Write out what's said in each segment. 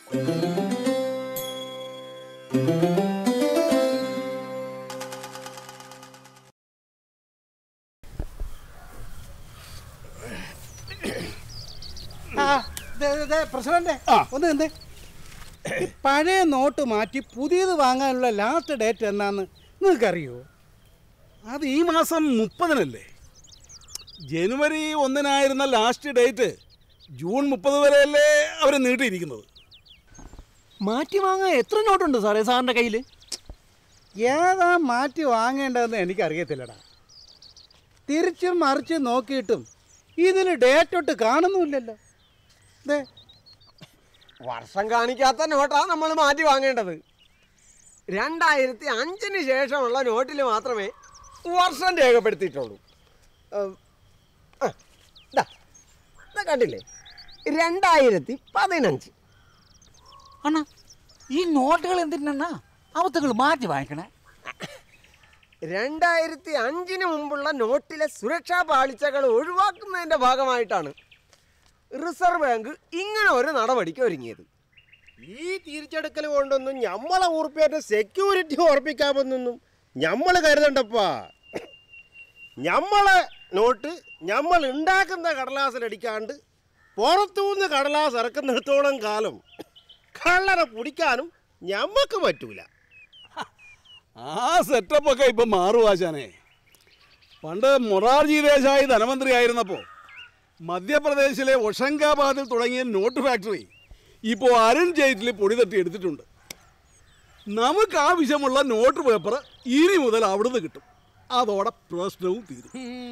ആ, ദേ, ദേ, ദേ, പ്രസിഡന്റ് ഒന്ന് എന്തേ പഴയ നോട്ട് മാറ്റി പുതിയത് വാങ്ങാനുള്ള ലാസ്റ്റ് ഡേറ്റ് എന്നാന്ന് നിങ്ങൾക്കറിയോ അത് ഈ മാസം മുപ്പതിനല്ലേ ജനുവരി ഒന്നിനായിരുന്ന ലാസ്റ്റ് ഡേറ്റ് ജൂൺ മുപ്പത് വരെയല്ലേ അവർ നീട്ടിയിരിക്കുന്നത് മാറ്റി വാങ്ങാൻ എത്ര നോട്ടുണ്ട് സാറേ സാറിൻ്റെ കയ്യിൽ ഏതാ മാറ്റി വാങ്ങേണ്ടതെന്ന് എനിക്കറിയത്തില്ലടാ തിരിച്ചും മറിച്ചും നോക്കിയിട്ടും ഇതിൽ ഡേറ്റ് ഒട്ട് കാണുന്നുമില്ലല്ലോ ദേ വർഷം കാണിക്കാത്ത നോട്ടാ നമ്മൾ മാറ്റി വാങ്ങേണ്ടത് രണ്ടായിരത്തി അഞ്ചിന് ശേഷമുള്ള നോട്ടിൽ മാത്രമേ വർഷം രേഖപ്പെടുത്തിയിട്ടുള്ളൂ ഏഹ്, ആ, ദാ, ദാ കണ്ടില്ലേ രണ്ടായിരത്തി പതിനഞ്ച് അണ്ണാ ഈ നോട്ടുകൾ എന്തിനാ അവത്തുകൾ മാറ്റി വാങ്ങിക്കണേ രണ്ടായിരത്തി അഞ്ചിന് മുമ്പുള്ള നോട്ടിലെ സുരക്ഷാ പാളിച്ചകൾ ഒഴിവാക്കുന്നതിൻ്റെ ഭാഗമായിട്ടാണ് റിസർവ് ബാങ്ക് ഇങ്ങനെ ഒരു നടപടിക്ക് ഒരുങ്ങിയത് ഈ തിരിച്ചെടുക്കൽ കൊണ്ടൊന്നും ഞമ്മളെ ഉറപ്പേറ്റ സെക്യൂരിറ്റി ഉറപ്പിക്കാമെന്നൊന്നും ഞമ്മൾ കരുതണ്ടപ്പാ ഞമ്മളെ നോട്ട് ഞമ്മൾ ഉണ്ടാക്കുന്ന കടലാസിലടിക്കാണ്ട് പുറത്തുനിന്ന് കടലാസ് ഇറക്കുന്നിടത്തോളം കാലം കള്ളനെ പിടിക്കാനും ഞമ്മക്ക് പറ്റൂല ആ സെറ്റപ്പൊക്കെ ഇപ്പം മാറുവാശാനെ പണ്ട് മൊറാർജി ദേശായി ധനമന്ത്രിയായിരുന്നപ്പോൾ മധ്യപ്രദേശിലെ ഒഷങ്കാബാദിൽ തുടങ്ങിയ നോട്ട് ഫാക്ടറി ഇപ്പോൾ അരുൺ ജെയ്റ്റ്ലി പൊടി തട്ടി എടുത്തിട്ടുണ്ട് നമുക്ക് ആവശ്യമുള്ള നോട്ട് പേപ്പർ ഇനി മുതൽ അവിടുന്ന് കിട്ടും അതോടെ പ്രശ്നവും തീരും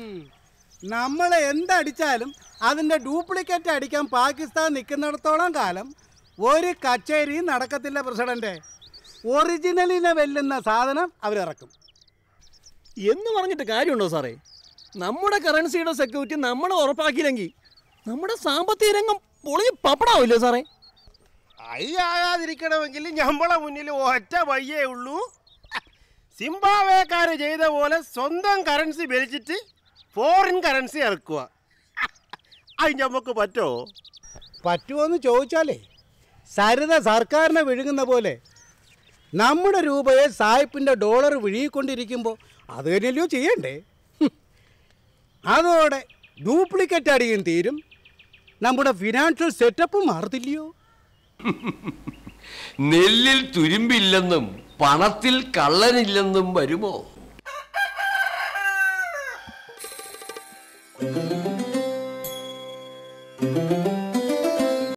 നമ്മൾ എന്തടിച്ചാലും അതിൻ്റെ ഡ്യൂപ്ലിക്കേറ്റ് അടിക്കാൻ പാകിസ്ഥാൻ നിൽക്കുന്നിടത്തോളം കാലം ഒരു കച്ചേരിയും നടക്കത്തില്ല പ്രസിഡന്റ് ഒറിജിനലിനെ വെല്ലുന്ന സാധനം അവരിറക്കും എന്ന് പറഞ്ഞിട്ട് കാര്യമുണ്ടോ സാറേ നമ്മുടെ കറൻസിയുടെ സെക്യൂരിറ്റി നമ്മൾ ഉറപ്പാക്കിയില്ലെങ്കിൽ നമ്മുടെ സാമ്പത്തിക രംഗം പൊളിഞ്ഞ് പപ്പടാവില്ലേ സാറേ അയ്യാകാതിരിക്കണമെങ്കിൽ ഞമ്മളെ മുന്നിൽ ഒറ്റ വയ്യേ ഉള്ളൂ സിംബാവേക്കാര് ചെയ്ത പോലെ സ്വന്തം കറൻസി ഭരിച്ചിട്ട് ഫോറിൻ കറൻസി ഇറക്കുക അത് ഞമ്മക്ക് പറ്റോ പറ്റുമോന്ന് ചോദിച്ചാലേ സരിത സർക്കാരിനെ വിഴുങ്ങുന്ന പോലെ നമ്മുടെ രൂപയെ സായിപ്പിൻ്റെ ഡോളർ വിഴുങ്ങിക്കൊണ്ടിരിക്കുമ്പോൾ അത് തന്നെയല്ലയോ ചെയ്യണ്ടേ ഹും. അതോടെ ഡ്യൂപ്ലിക്കേറ്റ് അടിയും തീരും നമ്മുടെ ഫിനാൻഷ്യൽ സെറ്റപ്പ് മാറത്തില്ലയോ നെല്ലിൽ തുരുമ്പില്ലെന്നും പണത്തിൽ കള്ളനില്ലെന്നും വരുമോ